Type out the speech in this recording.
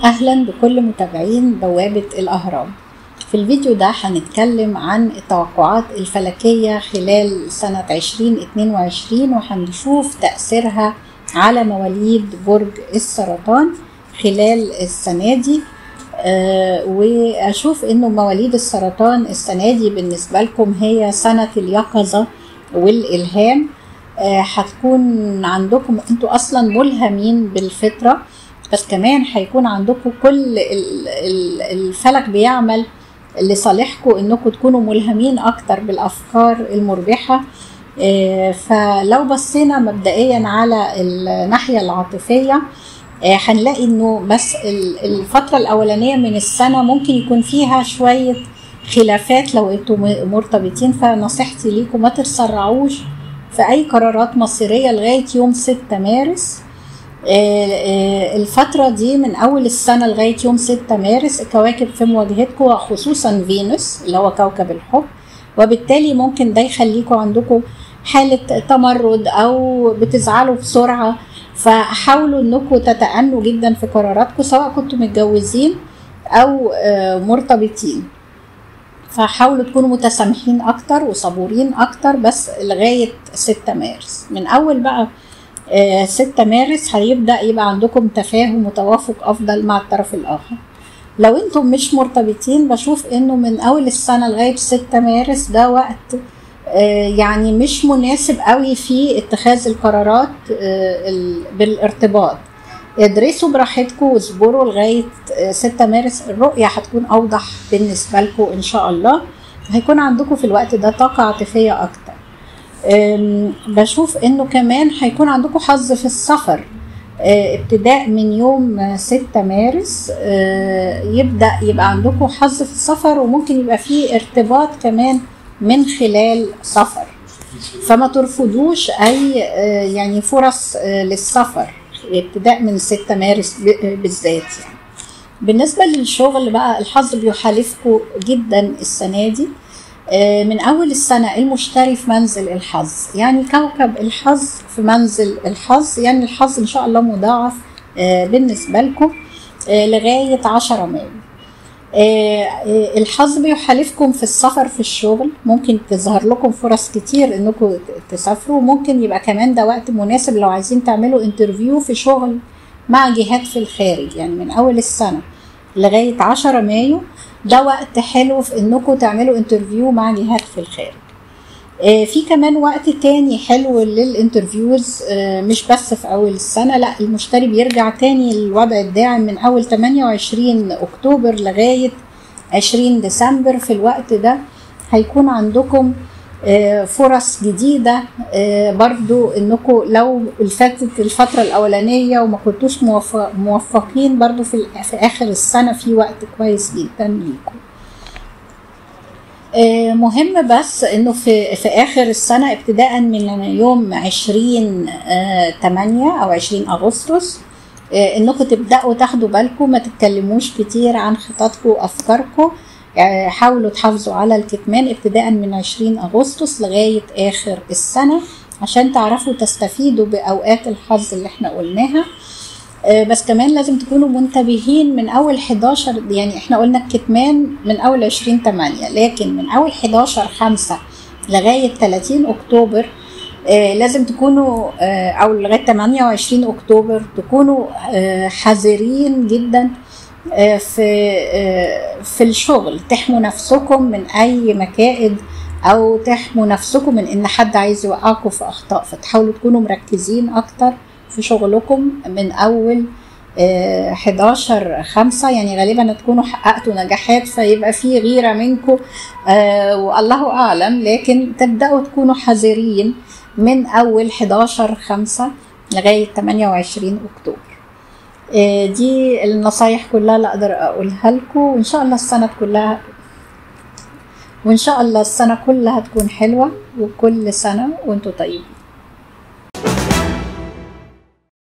أهلا بكل متابعين بوابة الأهرام في الفيديو ده هنتكلم عن التوقعات الفلكية خلال سنة 2022 وهنشوف تأثيرها على مواليد برج السرطان خلال السنة دي آه وأشوف إنه مواليد السرطان السنة دي بالنسبة لكم هي سنة اليقظة والإلهام آه هتكون عندكم انتوا أصلا ملهمين بالفطرة بس كمان هيكون عندكم كل الفلك بيعمل لصالحكم انكم تكونوا ملهمين اكتر بالافكار المربحه فلو بصينا مبدئيا على الناحيه العاطفيه هنلاقي انه بس الفتره الاولانيه من السنه ممكن يكون فيها شويه خلافات لو انتم مرتبطين فنصيحتي ليكم ما تتسرعوش في اي قرارات مصيريه لغايه يوم 6 مارس الفترة دي من أول السنة لغاية يوم 6 مارس الكواكب في مواجهتكم وخصوصا فينوس اللي هو كوكب الحب وبالتالي ممكن ده يخليكم عندكم حالة تمرد أو بتزعلوا بسرعة فحاولوا انكم تتأنوا جدا في قراراتكم سواء كنتم متجوزين أو مرتبطين فحاولوا تكونوا متسامحين أكتر وصبورين أكتر بس لغاية 6 مارس من أول بقى 6 مارس هيبدأ يبقى عندكم تفاهم وتوافق أفضل مع الطرف الآخر لو انتم مش مرتبطين بشوف انه من اول السنة لغاية 6 مارس ده وقت يعني مش مناسب قوي في اتخاذ القرارات بالارتباط ادرسوا براحتكم واصبروا لغاية 6 مارس الرؤية هتكون أوضح بالنسبة لكم إن شاء الله هيكون عندكم في الوقت ده طاقة عاطفية أكتر بشوف انه كمان هيكون عندكم حظ في السفر ابتداء من يوم 6 مارس يبدا يبقى عندكم حظ في السفر وممكن يبقى فيه ارتباط كمان من خلال سفر فما ترفضوش اي يعني فرص للسفر ابتداء من 6 مارس بالذات يعني بالنسبه للشغل بقى الحظ بيحالفكم جدا السنه دي من أول السنة المشتري في منزل الحظ يعني كوكب الحظ في منزل الحظ يعني الحظ إن شاء الله مضاعف بالنسبة لكم لغاية عشرة مايو الحظ بيحالفكم في السفر في الشغل ممكن تظهر لكم فرص كتير انكم تسافروا ممكن يبقى كمان ده وقت مناسب لو عايزين تعملوا انترفيو في شغل مع جهات في الخارج يعني من اول السنة لغاية عشرة مايو ده وقت حلو في انكم تعملوا انترفيو مع جهات في الخارج آه في كمان وقت تاني حلو للانترفيوز آه مش بس في اول السنة لا المشتري بيرجع تاني للوضع الداعم من اول 28 اكتوبر لغاية 20 ديسمبر في الوقت ده هيكون عندكم آه فرص جديدة برضو انكم لو فاتت الفترة الاولانية وما كنتوش موفقين برضو في, في اخر السنة في وقت كويس جدا ليكم مهم بس انه في في اخر السنه ابتداء من يوم 20 8 او 20 اغسطس انكم تبداوا تاخدوا بالكم ما تتكلموش كتير عن خططكم وافكاركم حاولوا تحافظوا على الكتمان ابتداء من 20 اغسطس لغايه اخر السنه عشان تعرفوا تستفيدوا باوقات الحظ اللي احنا قلناها بس كمان لازم تكونوا منتبهين من اول 11 يعني احنا قلنا الكتمان من اول 20 8 لكن من اول 11 5 لغايه 30 اكتوبر لازم تكونوا او لغايه 28 اكتوبر تكونوا حذرين جدا في في الشغل تحموا نفسكم من اي مكائد او تحموا نفسكم من ان حد عايز يوقعكم في اخطاء فتحاولوا تكونوا مركزين اكتر في شغلكم من اول 11 5 يعني غالبا تكونوا حققتوا نجاحات فيبقى في غيره منكم والله اعلم لكن تبداوا تكونوا حذرين من اول 11 5 لغايه 28 اكتوبر دي النصايح كلها اللي اقدر اقولها لكم وان شاء الله السنه كلها وان شاء الله السنه كلها تكون حلوه وكل سنه وانتم طيبين